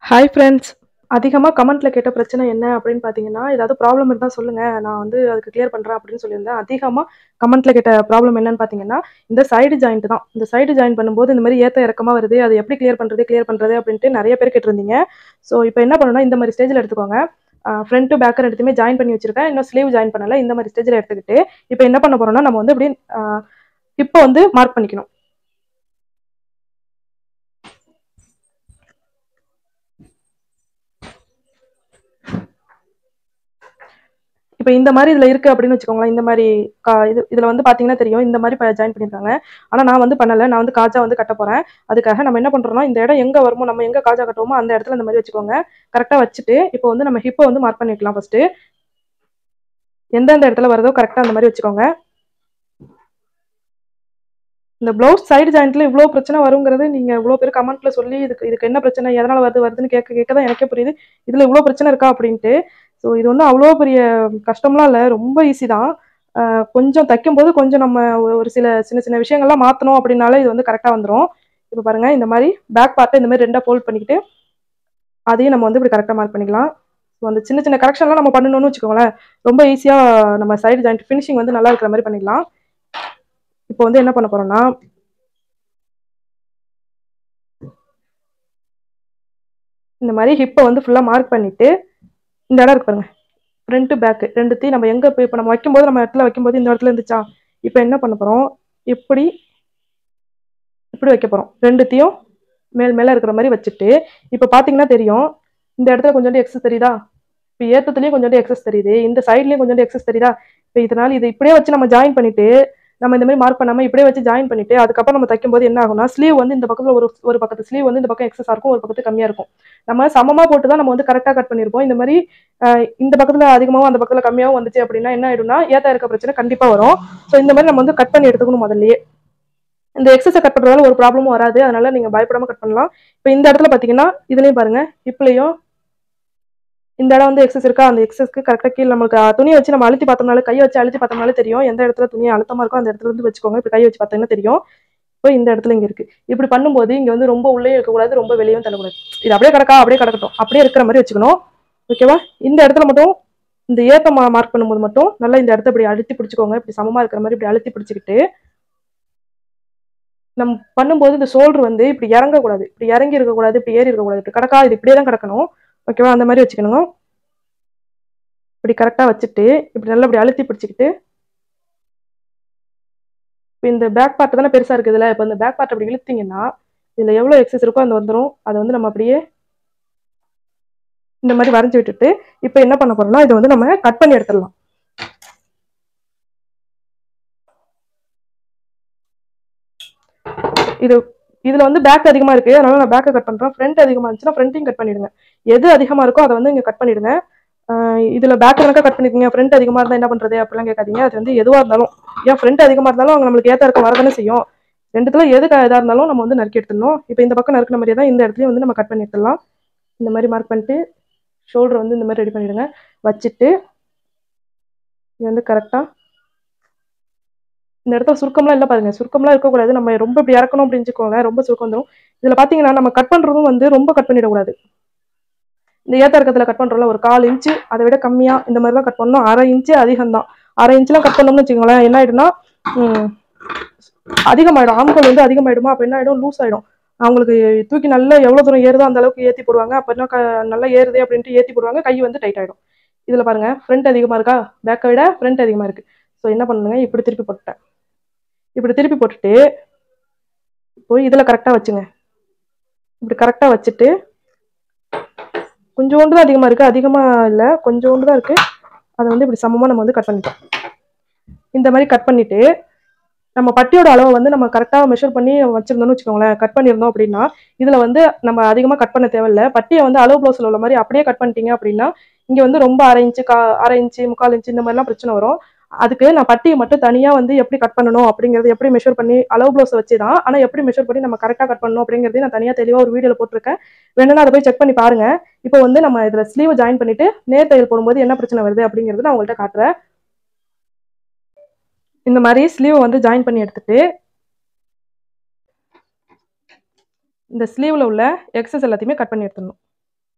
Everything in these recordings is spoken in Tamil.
ஹாய் ஃப்ரெண்ட்ஸ் அதிகமாக கமெண்ட்டில் கேட்ட பிரச்சனை என்ன அப்படின்னு பார்த்தீங்கன்னா ஏதாவது ப்ராப்ளம் இருந்தால் சொல்லுங்கள் நான் வந்து அதுக்கு கிளியர் பண்ணுறேன் அப்படின்னு சொல்லியிருந்தேன் அதிகமாக கமெண்ட்டில் கேட்ட ப்ராப்ளம் என்னன்னு பார்த்தீங்கன்னா இந்த சைடு ஜாயிண்ட் தான் இந்த சைடு ஜாயின் பண்ணும்போது இந்த மாதிரி ஏற்ற இறக்கமாக வருது அது எப்படி கிளியர் பண்ணுறது கிளியர் பண்ணுறது அப்படின்ட்டு நிறைய பேர் கேட்டிருந்தீங்க ஸோ இப்போ என்ன பண்ணணும்னா இந்த மாதிரி ஸ்டேஜில் எடுத்துக்கோங்க ஃப்ரண்ட் டு பேக்கர் எடுத்துமே ஜாயின் பண்ணி வச்சிருக்கேன் இன்னும் ஸ்லீவ் ஜாயின் பண்ணல இந்த மாதிரி ஸ்டேஜில் எடுத்துக்கிட்டு இப்போ என்ன பண்ண போறோம்னா நம்ம வந்து அப்படியே இப்போ வந்து மார்க் பண்ணிக்கணும் இப்போ இந்த மாதிரி இதில் இருக்குது அப்படின்னு வச்சுக்கோங்களேன் இந்த மாதிரி கா இது இதில் வந்து பார்த்தீங்கன்னா தெரியும் இந்த மாதிரி ஜாயின் பண்ணியிருக்காங்க ஆனால் நான் வந்து பண்ணலை நான் வந்து காஜா வந்து கட்ட போகிறேன் அதுக்காக நம்ம என்ன பண்ணுறோம்னா இந்த இடம் எங்கே வருமோ நம்ம எங்கே காஜா கட்டுவோமோ அந்த இடத்துல இந்த மாதிரி வச்சுக்கோங்க கரெக்டாக வச்சுட்டு இப்போ வந்து நம்ம ஹிப்பை வந்து மார்க் பண்ணிக்கலாம் ஃபஸ்ட்டு எந்தெந்த இடத்துல வருதோ கரெக்டாக அந்த மாதிரி வச்சுக்கோங்க இந்த ப்ளவுஸ் சைடு ஜாயிண்ட்ல இவ்வளோ பிரச்சனை வருங்கிறது நீங்கள் இவ்வளோ பேர் கமெண்ட்ல சொல்லி இதுக்கு இதுக்கு என்ன பிரச்சனை எதனால் வருது வருதுன்னு கேட்க கேட்க தான் எனக்கே புரியுது இதில் இவ்வளோ பிரச்சனை இருக்கா அப்படின்ட்டு ஸோ இது ஒன்றும் அவ்வளோ பெரிய கஷ்டம்லாம் இல்லை ரொம்ப ஈஸி தான் ஆஹ் கொஞ்சம் தைக்கும்போது கொஞ்சம் நம்ம ஒரு சில சின்ன சின்ன விஷயங்கள்லாம் மாற்றணும் அப்படின்னாலே இது வந்து கரெக்டாக வந்துடும் இப்போ பாருங்கள் இந்த மாதிரி பேக் பார்ட்டை இந்த மாதிரி ரெண்டாக ஃபோல்ட் பண்ணிக்கிட்டு அதையும் நம்ம வந்து இப்படி கரெக்டாக மார்க் பண்ணிக்கலாம் ஸோ அந்த சின்ன சின்ன கரெக்ஷன்லாம் நம்ம பண்ணணும்னு வச்சுக்கோங்களேன் ரொம்ப ஈஸியாக நம்ம சைடு ஜாயிண்ட் ஃபினிஷிங் வந்து நல்லா இருக்கிற மாதிரி பண்ணிடலாம் இப்போ வந்து என்ன பண்ண போறோம்னா இந்த மாதிரி ஹிப்பை வந்து ஃபுல்லாக மார்க் பண்ணிட்டு இந்த இடம் இருக்கு பாருங்க ஃப்ரண்ட் பேக்கு ரெண்டுத்தையும் நம்ம எங்கே போய் இப்போ நம்ம வைக்கும்போது நம்ம இடத்துல வைக்கும்போது இந்த இடத்துல இருந்துச்சா இப்போ என்ன பண்ண போகிறோம் இப்படி இப்படி வைக்க போகிறோம் ரெண்டுத்தையும் மேல் மேலே இருக்கிற மாதிரி வச்சுட்டு இப்போ பார்த்தீங்கன்னா தெரியும் இந்த இடத்துல கொஞ்சோண்டு எக்ஸஸ் தெரியுதா இப்போ ஏற்றத்துலேயும் கொஞ்சோண்டு எக்ஸஸ் தெரியுது இந்த சைட்லேயும் கொஞ்சோண்டு எக்ஸஸ் தெரியுதா இப்போ இதனால் இது இப்படியே வச்சு நம்ம ஜாயின் பண்ணிட்டு நம்ம இந்த மாதிரி மார்க் பண்ணாமல் இப்படியே வச்சு ஜாயின் பண்ணிட்டு அதுக்கப்புறம் நம்ம தைக்கும்போது என்ன ஆகும்னா ஸ்லீவ் வந்து இந்த பக்கத்தில் ஒரு ஒரு பக்கத்து ஸ்லீவ் வந்து இந்த பக்கம் எக்ஸஸாக இருக்கும் ஒரு பக்கத்து கம்மியாக இருக்கும் நம்ம சமமாக போட்டு தான் நம்ம வந்து கரெக்டாக கட் பண்ணியிருப்போம் இந்த மாதிரி ஆஹ் இந்த பக்கத்தில் அதிகமாகவும் அந்த பக்கத்தில் கம்மியாகவும் வந்துச்சு அப்படின்னா என்ன ஆயிடும்னா ஏத்தா இருக்க பிரச்சனை கண்டிப்பாக வரும் ஸோ இந்த மாதிரி நம்ம வந்து கட் பண்ணி எடுத்துக்கணும் முதல்லயே இந்த எக்ஸஸை கட் பண்ணுறதால ஒரு ப்ராப்ளமும் வராது அதனால நீங்கள் பயப்படாம கட் பண்ணலாம் இப்போ இந்த இடத்துல பார்த்தீங்கன்னா இதுலேயும் பாருங்க இப்பலையும் இந்த இடம் வந்து எக்ஸஸ் இருக்கா அந்த எக்ஸஸ்க்கு கரெக்டாக கீழே நம்மளுக்கு அஹ், துணியை வச்சு நம்ம அழுத்தி பார்த்தோம்னாலே கையை வச்சு அழுத்தி பார்த்தோம்னாலே தெரியும் எந்த இடத்துல துணி அழுத்தமாக இருக்கோ அந்த இடத்துல வந்து வச்சுக்கோங்க இப்போ கை வச்சு பார்த்தீங்கன்னா தெரியும் இப்போ இந்த இடத்துல இங்கே இருக்கு இப்படி பண்ணும்போது இங்கே வந்து ரொம்ப உள்ளே இருக்கக்கூடாது ரொம்ப வெளியும் தள்ளக்கூடாது இது அப்படியே கிடக்கா அப்படியே கிடக்கட்டும் அப்படியே இருக்கிற மாதிரி வச்சுக்கணும் ஓகேவா இந்த இடத்துல மட்டும் இந்த ஏத்த மா மார்க் பண்ணும்போது மட்டும் நல்லா இந்த இடத்த இப்படி அழுத்தி பிடிச்சிக்கோங்க இப்படி சமமாக இருக்கிற மாதிரி இப்படி அழுத்தி பிடிச்சிக்கிட்டு நம்ம பண்ணும்போது இந்த ஷோல்டர் வந்து இப்படி இறங்கக்கூடாது இப்படி இறங்கி இருக்கக்கூடாது இப்படி ஏறி இருக்கக்கூடாது இப்படி கிடக்கா இது இப்படியே தான் கிடக்கணும் ஓகேவா அந்த மாதிரி வச்சுக்கணும் இப்படி கரெக்டாக வச்சுட்டு இப்படி நல்லா இப்படி அழுத்தி பிடிச்சிக்கிட்டு இப்போ இந்த பேக் பார்ட் தானே பெருசாக இருக்குதுல்ல இப்போ இந்த பேக் பார்ட் அப்படி இழுத்தீங்கன்னா இதில் எவ்வளோ எக்ஸஸ் இருக்கோ அந்த வந்துடும் அதை வந்து நம்ம அப்படியே இந்த மாதிரி வரைஞ்சி விட்டுட்டு இப்போ என்ன பண்ண போறோம்னா இதை வந்து நம்ம கட் பண்ணி எடுத்துடலாம் இது இதுல வந்து பேக் அதிகமா இருக்கு அதனால நான் பேக்கை கட் பண்றேன் ஃப்ரண்ட் அதிகமா இருந்துச்சுன்னா ஃப்ரண்ட்டையும் கட் பண்ணிடுங்க எது அதிகமா இருக்கோ அதை வந்து இங்க கட் பண்ணிடுங்க ஆஹ் இதுல பேக் கணக்கா கட் பண்ணிருக்கீங்க ஃப்ரண்ட் அதிகமா இருந்தா என்ன பண்றது அப்படிலாம் கேட்காதீங்க அது வந்து எதுவா இருந்தாலும் ஏன் ஃப்ரண்ட் அதிகமா இருந்தாலும் அவங்க நம்மளுக்கு ஏத்த இருக்க வரதானே செய்யும் ரெண்டுத்துல எது க- இதா இருந்தாலும் நம்ம வந்து நறுக்கி எடுத்துடணும் இப்போ இந்த பக்கம் நறுக்கின மாதிரியே தான் இந்த இடத்துலயும் வந்து நம்ம கட் பண்ணி எடுத்துடலாம் இந்த மாதிரி மார்க் பண்ணிட்டு ஷோல்டர் வந்து இந்த மாதிரி ரெடி பண்ணிடுங்க வச்சுட்டு இது வந்து கரெக்டாக இந்த இடத்துல சுருக்கம்லாம் இல்லை பாருங்க சுருக்கம்லாம் இருக்கக்கூடாது நம்ம ரொம்ப இப்படி இறக்கணும் அப்படின்னு வச்சுக்கோங்களேன் ரொம்ப சுருக்கம் வந்துடும் இதில் பார்த்தீங்கன்னா நம்ம கட் பண்ணுறதும் வந்து ரொம்ப கட் பண்ணிடக்கூடாது இந்த ஏத்த இறக்கத்தில் கட் பண்ணுறோம்ல ஒரு கால் இன்ச்சு அதை விட கம்மியாக இந்த மாதிரி தான் கட் பண்ணணும் அரை இன்ச்சு அதிகம் தான் அரை இன்ச்லாம் கட் பண்ணோம்னு வச்சுக்கோங்களேன் என்ன ஆயிடும்னா ம், அதிகமாயிடும் ஆம்கோல் வந்து அதிகமாயிடுமா அப்போ என்ன ஆயிடும் லூஸ் ஆயிடும் அவங்களுக்கு தூக்கி நல்லா எவ்வளோ தூரம் ஏறுதோ அந்த அளவுக்கு ஏற்றி போடுவாங்க அப்போ என்ன க- நல்லா ஏறுதே அப்படின்ட்டு ஏற்றி போடுவாங்க கை வந்து டைட் ஆயிடும் இதில் பாருங்க ஃப்ரண்ட் அதிகமாக இருக்கா பேக்கை விட ஃப்ரண்ட் அதிகமாக இருக்கு ஸோ என்ன பண்ணுங்க இப்படி திருப்பி போட்டுட்டேன் இப்படி திருப்பி போட்டுட்டு போய் இதில் கரெக்டாக வச்சுங்க இப்படி கரெக்டாக வச்சுட்டு கொஞ்சோண்டு தான் அதிகமாக இருக்குது அதிகமாக இல்லை கொஞ்சோண்டு தான் இருக்குது அதை வந்து இப்படி சமமாக நம்ம வந்து கட் பண்ணிட்டோம் இந்த மாதிரி கட் பண்ணிட்டு நம்ம பட்டியோட அளவை வந்து நம்ம கரெக்டாக மெஷர் பண்ணி வச்சிருந்தோம்னு வச்சுக்கோங்களேன் கட் பண்ணியிருந்தோம் அப்படின்னா இதில் வந்து நம்ம அதிகமாக கட் பண்ண தேவையில்ல பட்டியை வந்து அளவு ப்ளவுஸில் உள்ள மாதிரி அப்படியே கட் பண்ணிட்டீங்க அப்படின்னா இங்கே வந்து ரொம்ப அரை இன்ச்சு கா அரை இன்ச்சு முக்கால் இன்ச்சு இந்த மாதிரிலாம் பிரச்சனை வரும் அதுக்கு நான் பட்டியை மட்டும் தனியாக வந்து எப்படி கட் பண்ணணும் அப்படிங்கிறது எப்படி மெஷர் பண்ணி அளவு ப்ளவுஸ் வச்சு தான் ஆனால் எப்படி மெஷர் பண்ணி நம்ம கரெக்டாக கட் பண்ணணும் அப்படிங்கிறதையும் நான் தனியாக தெளிவாக ஒரு வீடியோவில் போட்டிருக்கேன் வேணும்னா அதை போய் செக் பண்ணி பாருங்க இப்போ வந்து நம்ம இதில் ஸ்லீவ் ஜாயின் பண்ணிட்டு நேர் தையல் போடும்போது என்ன பிரச்சனை வருது அப்படிங்கிறது நான் உங்கள்கிட்ட காட்டுறேன் இந்த மாதிரி ஸ்லீவ் வந்து ஜாயின் பண்ணி எடுத்துட்டு இந்த ஸ்லீவில் உள்ள எக்ஸஸ் எல்லாத்தையுமே கட் பண்ணி எடுத்துடணும்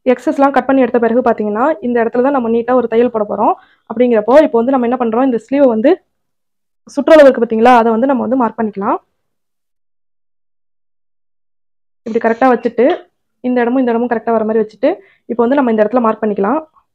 எக்ஸஸ்லாம் கட் பண்ணி எடுத்த பிறகு பார்த்தீங்கன்னா இந்த இடத்துல தான் நம்ம நீட்டாக ஒரு தையல் போட போகிறோம் அப்படிங்கிறப்போ இப்போ வந்து நம்ம என்ன பண்ணுறோம் இந்த ஸ்லீவை வந்து சுற்றளவு இருக்குது பார்த்தீங்களா அதை வந்து நம்ம வந்து மார்க் பண்ணிக்கலாம் இப்படி கரெக்டாக வச்சுட்டு இந்த இடமும் இந்த இடமும் கரெக்டாக வர மாதிரி வச்சுட்டு இப்போ வந்து நம்ம இந்த இடத்துல மார்க் பண்ணிக்கலாம்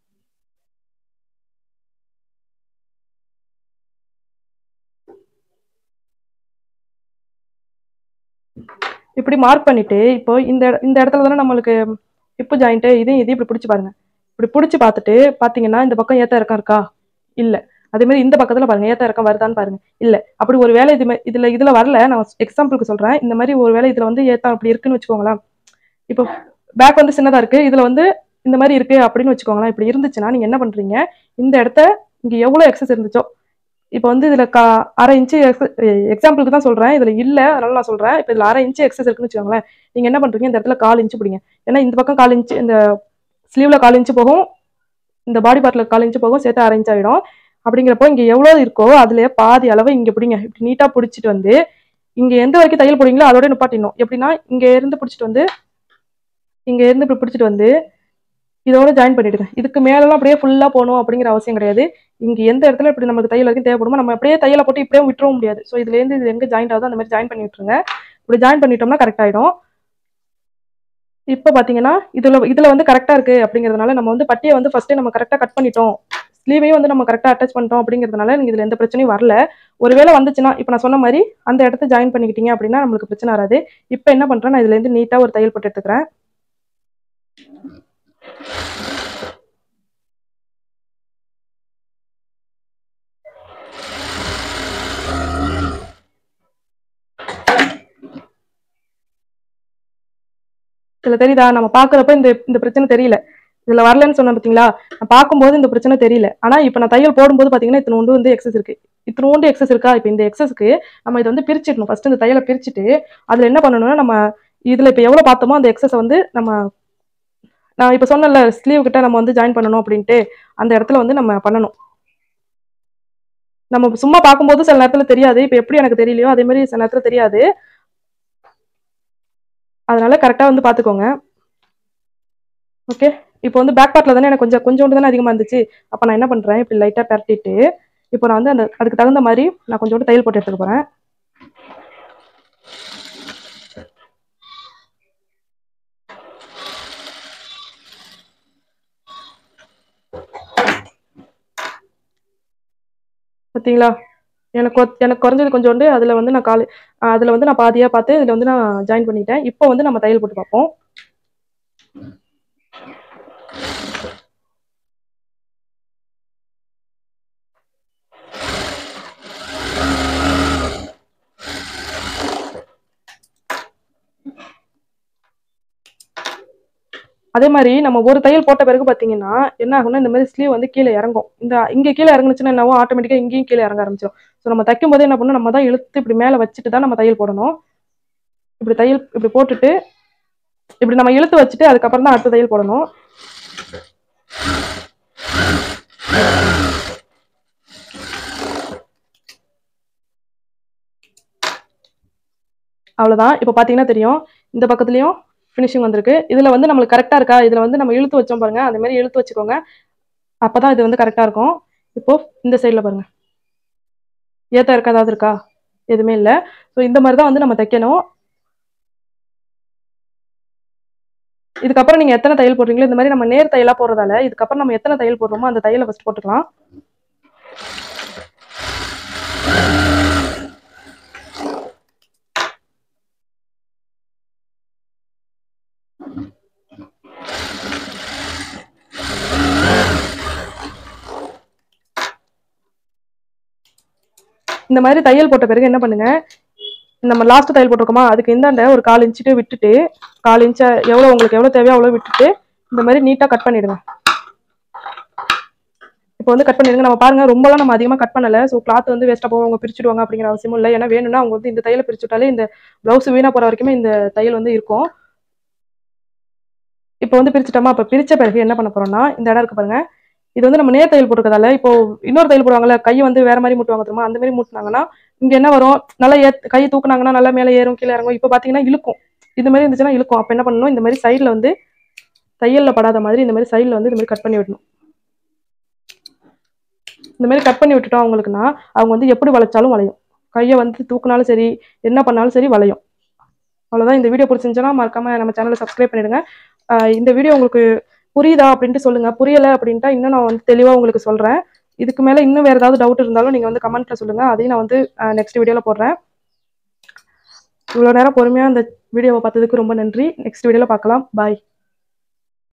இப்படி மார்க் பண்ணிட்டு இப்போ இந்த இட- இந்த இடத்துல தானே நம்மளுக்கு ஹிப்பு ஜாயிண்ட்டு இதையும் இதையும் இப்படி பிடிச்சி பாருங்க இப்படி பிடிச்சி பார்த்துட்டு பார்த்தீங்கன்னா இந்த பக்கம் ஏத்த இறக்கம் இருக்கா இல்லை அதே மாதிரி இந்த பக்கத்துல பாருங்க ஏத்த இறக்கம் வருதான்னு பாருங்க இல்லை அப்படி ஒரு வேலை இது மா- இதுல இதுல வரல நான் எக்ஸாம்பிளுக்கு சொல்றேன் இந்த மாதிரி ஒரு வேலை இதுல வந்து ஏத்தம் அப்படி இருக்குன்னு வச்சுக்கோங்களேன் இப்போ பேக் வந்து சின்னதா இருக்கு இதுல வந்து இந்த மாதிரி இருக்கு அப்படின்னு வச்சுக்கோங்களேன் இப்படி இருந்துச்சுன்னா நீங்க என்ன பண்றீங்க இந்த இடத்த இங்க எவ்வளவு எக்ஸஸ் இருந்துச்சோ இப்போ வந்து இதுல கா அரை இன்ச்சு எக்ஸாம்பிளுக்கு தான் சொல்றேன் இதுல இல்ல அதனால நான் சொல்றேன் இப்போ இதுல அரை இன்ச்சு எக்ஸஸ் இருக்குன்னு வச்சுக்கோங்களேன் நீங்க என்ன பண்றீங்க இந்த இடத்துல கால் இன்ச்சு பிடிங்க ஏன்னா இந்த பக்கம் கால் இன்ச்சு இந்த ஸ்லீவ்ல கால் இன்ச்சு போகும் இந்த பாடி பார்ட்ல கால் இன்ச்சு போகும் சேர்த்து அரை இன்ச் ஆயிடும் அப்படிங்கிறப்போ இங்க எவ்வளவு இருக்கோ அதுல பாதி அளவு இங்க பிடிங்க இப்படி நீட்டா பிடிச்சிட்டு வந்து இங்க எந்த வரைக்கும் தையல் போடுவீங்களோ அதோட நிப்பாட்டிடணும் எப்படின்னா இங்க இருந்து பிடிச்சிட்டு வந்து இங்க இருந்து இப்படி பிடிச்சிட்டு வந்து இதோட ஜாயின் பண்ணிடுங்க இதுக்கு மேலலாம் அப்படியே ஃபுல்லா போகணும் அப்படிங்கிற அவசியம் கிடையாது இங்க எந்த இடத்துல இப்படி நமக்கு தையல் வரைக்கும் தேவைப்படுமோ நம்ம அப்படியே தையலை போட்டு இப்படியே விட்டுறவும் முடியாது ஸோ இதுல இருந்து இது எங்க ஜாயின் ஆகுதோ அந்த மாதிரி ஜாயின் பண்ணி விட்டுருங்க இப்படி ஜாயின் பண்ணிட்டோம்னா கரெக்ட் ஆயிடும் இப்போ பாத்தீங்கன்னா இதுல இதுல வந்து கரெக்டா இருக்கு அப்படிங்கிறதுனால நம்ம வந்து பட்டியை வந்து ஃபர்ஸ்டே நம்ம கரெக்டா கட் பண்ணிட்டோம் ஸ்லீவையும் வந்து நம்ம கரெக்டா அட்டாச் பண்ணிட்டோம் அப்படிங்கிறதுனால எனக்கு இதுல எந்த பிரச்சனையும் வரல ஒருவேளை வந்துச்சுன்னா இப்போ நான் சொன்ன மாதிரி அந்த இடத்த ஜாயின் பண்ணிக்கிட்டீங்க அப்படின்னா நம்மளுக்கு பிரச்சனை வராது இப்போ என்ன பண்றேன் நான் இதுல இருந்து நீட்டா ஒரு தையல் போட்டு எடுத்துக்கிறேன் இதுல தெரியுதா நம்ம பாக்குறப்ப இந்த இந்த பிரச்சனை தெரியல இதுல வரலன்னு சொன்னேன் பாத்தீங்களா நான் பார்க்கும்போது இந்த பிரச்சனை தெரியல ஆனா இப்ப நான் தையல் போடும்போது பாத்தீங்கன்னா இத்தனோண்டு வந்து எக்ஸஸ் இருக்கு இத்தனோண்டு எக்ஸஸ் இருக்கா இப்ப இந்த எக்ஸஸ்க்கு நம்ம இதை வந்து பிரிச்சிடணும் ஃபர்ஸ்ட் இந்த தையலை பிரிச்சுட்டு அதுல என்ன பண்ணணும்னா நம்ம இதுல இப்ப எவ்வளவு பார்த்தோமோ அந்த எக்ஸஸை வந்து நம்ம நான் இப்ப சொன்னேன்ல ஸ்லீவ் கிட்ட நம்ம வந்து ஜாயின் பண்ணணும் அப்படின்ட்டு அந்த இடத்துல வந்து நம்ம பண்ணணும் நம்ம சும்மா பார்க்கும்போது சில நேரத்துல தெரியாது இப்ப எப்படி எனக்கு தெரியலையோ அதே மாதிரி சில நேரத்துல தெரியாது அதனால கரெக்டா வந்து பாத்துக்கோங்க ஓகே இப்போ வந்து பேக் பார்ட்ல தானே எனக்கு கொஞ்சம் கொஞ்சோண்டு தானே அதிகமா இருந்துச்சு அப்ப நான் என்ன பண்றேன் இப்படி லைட்டா பரட்டிட்டு இப்போ நான் வந்து அந்த அதுக்கு தகுந்த மாதிரி நான் கொஞ்சோண்டு தையல் போட்டு எடுத்துக்க போறேன் பார்த்தீங்களா எனக்கு கொ- எனக்கு குறைஞ்சது கொஞ்சோண்டு அதில் வந்து நான் கால் அதில் வந்து நான் பாதியாக பார்த்து இதில் வந்து நான் ஜாயின் பண்ணிட்டேன் இப்போ வந்து நம்ம தையல் போட்டு பார்ப்போம் அதே மாதிரி நம்ம ஒரு தையல் போட்ட பிறகு பார்த்தீங்கன்னா என்ன ஆகும்னா இந்த மாதிரி ஸ்லீவ் வந்து கீழே இறங்கும் இந்த இங்கே கீழே இறங்குனுச்சுன்னா என்னவோ ஆட்டோமேட்டிக்காக இங்கேயும் கீழே இறங்க ஆரம்பிச்சிடும் ஸோ நம்ம தைக்கும் போது என்ன பண்ணணும் நம்ம தான் இழுத்து இப்படி மேலே வச்சுட்டு தான் நம்ம தையல் போடணும் இப்படி தையல் இப்படி போட்டுட்டு இப்படி நம்ம இழுத்து வச்சுட்டு அதுக்கப்புறம் தான் அடுத்த தையல் போடணும் அவ்வளோதான் இப்போ பார்த்தீங்கன்னா தெரியும் இந்த பக்கத்துலையும் ஃபினிஷிங் வந்திருக்கு இதில் வந்து நம்மளுக்கு கரெக்டாக இருக்கா இதில் வந்து நம்ம இழுத்து வச்சோம் பாருங்க அந்த மாதிரி இழுத்து வச்சுக்கோங்க அப்போ தான் இது வந்து கரெக்டாக இருக்கும் இப்போ இந்த சைடில் பாருங்க ஏத்த இருக்கா ஏதாவது இருக்கா எதுவுமே இல்லை ஸோ இந்த மாதிரி தான் வந்து நம்ம தைக்கணும் இதுக்கப்புறம் நீங்கள் எத்தனை தையல் போடுறீங்களோ இந்த மாதிரி நம்ம நேர் தையலாக போடுறதால இதுக்கப்புறம் நம்ம எத்தனை தையல் போடுறோமோ அந்த தையலை ஃபஸ்ட் போட்டுக்கலாம் இந்த மாதிரி தையல் போட்ட பிறகு என்ன பண்ணுங்க நம்ம லாஸ்ட் தையல் போட்டிருக்கோமா அதுக்கு இந்தாண்ட ஒரு கால் இன்ச்சுட்டு விட்டுட்டு கால் இன்ச்சை எவ்வளோ உங்களுக்கு எவ்வளோ தேவையோ அவ்வளோ விட்டுட்டு இந்த மாதிரி நீட்டாக கட் பண்ணிடுங்க இப்போ வந்து கட் பண்ணிடுங்க நம்ம பாருங்க ரொம்பலாம் நம்ம அதிகமாக கட் பண்ணல ஸோ கிளாத் வந்து வேஸ்ட்டாக போகும் அவங்க பிரிச்சுடுவாங்க அப்படிங்கிற அவசியமும் இல்லை ஏன்னா வேணும்னா அவங்க வந்து இந்த தையலை பிரிச்சுட்டாலே இந்த ப்ளவுஸ் வீணாக போகிற வரைக்குமே இந்த தையல் வந்து இருக்கும் இப்போ வந்து பிரிச்சுட்டோமா அப்போ பிரிச்ச பிறகு என்ன பண்ண போறோம்னா இந்த இடம் இருக்கு பாருங்க இது வந்து நம்ம நேர் தையல் போட்டுருக்கதால இப்போ இன்னொரு தையல் போடுவாங்கல்ல கை வந்து வேற மாதிரி மூட்டுவாங்க தெரியுமா அந்த மாதிரி மூட்டினாங்கன்னா இங்க என்ன வரும் நல்லா ஏ கை தூக்குனாங்கன்னா நல்லா மேலே ஏறும் கீழே இறங்கும் இப்போ பாத்தீங்கன்னா இழுக்கும் இது மாதிரி இருந்துச்சுன்னா இழுக்கும் அப்போ என்ன பண்ணணும் இந்த மாதிரி சைடில் வந்து தையலில் படாத மாதிரி இந்த மாதிரி சைடில் வந்து இந்த மாதிரி கட் பண்ணி விடணும் இந்த மாதிரி கட் பண்ணி விட்டுட்டோம் அவங்களுக்குன்னா அவங்க வந்து எப்படி வளைச்சாலும் வளையும் கையை வந்து தூக்குனாலும் சரி என்ன பண்ணாலும் சரி வளையும் அவ்வளோதான் இந்த வீடியோ பிடிச்சிருந்துச்சுன்னா மறக்காம நம்ம சேனலை சப்ஸ்கிரைப் பண்ணிடுங்க ஆஹ் இந்த வீடியோ உங்களுக்கு புரியுதா அப்படின்ட்டு சொல்லுங்க புரியலை அப்படின்ட்டா இன்னும் நான் வந்து தெளிவாக உங்களுக்கு சொல்கிறேன் இதுக்கு மேலே இன்னும் வேறு ஏதாவது டவுட் இருந்தாலும் நீங்கள் வந்து கமெண்ட்டில் சொல்லுங்கள் அதையும் நான் வந்து நெக்ஸ்ட் வீடியோவில் போடுறேன் இவ்வளோ நேரம் பொறுமையாக அந்த வீடியோவை பார்த்ததுக்கு ரொம்ப நன்றி நெக்ஸ்ட் வீடியோவில் பார்க்கலாம் பாய்